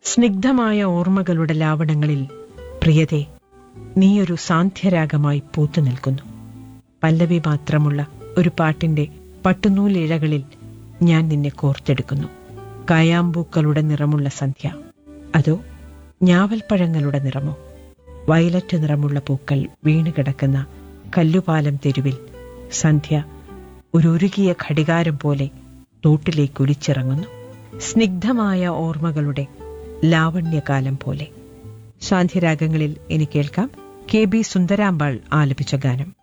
സ്നിഗ്ധമായ ഓർമ്മകളുടെ ലാവണങ്ങളിൽ പ്രിയതേ നീയൊരു സാന്ധ്യരാഗമായി പൂത്തു നിൽക്കുന്നു പല്ലവി മാത്രമുള്ള ഒരു പാട്ടിന്റെ പട്ടുനൂലിഴകളിൽ ഞാൻ നിന്നെ കോർത്തെടുക്കുന്നു കായാമ്പൂക്കളുടെ നിറമുള്ള സന്ധ്യ അതോ ഞാവൽപ്പഴങ്ങളുടെ നിറമോ വയലറ്റ് നിറമുള്ള പൂക്കൾ വീണുകിടക്കുന്ന കല്ലുപാലം തെരുവിൽ സന്ധ്യ ഒരു ഉരുകിയ ഘടികാരം പോലെ തോട്ടിലേക്ക് ഒലിച്ചിറങ്ങുന്നു സ്നിഗ്ധമായ ഓർമ്മകളുടെ ലാവണ്യകാലം പോലെ ശാന്തിരാഗങ്ങളിൽ ഇനി കേൾക്കാം കെ ബി സുന്ദരാമ്പാൾ ആലപിച്ച ഗാനം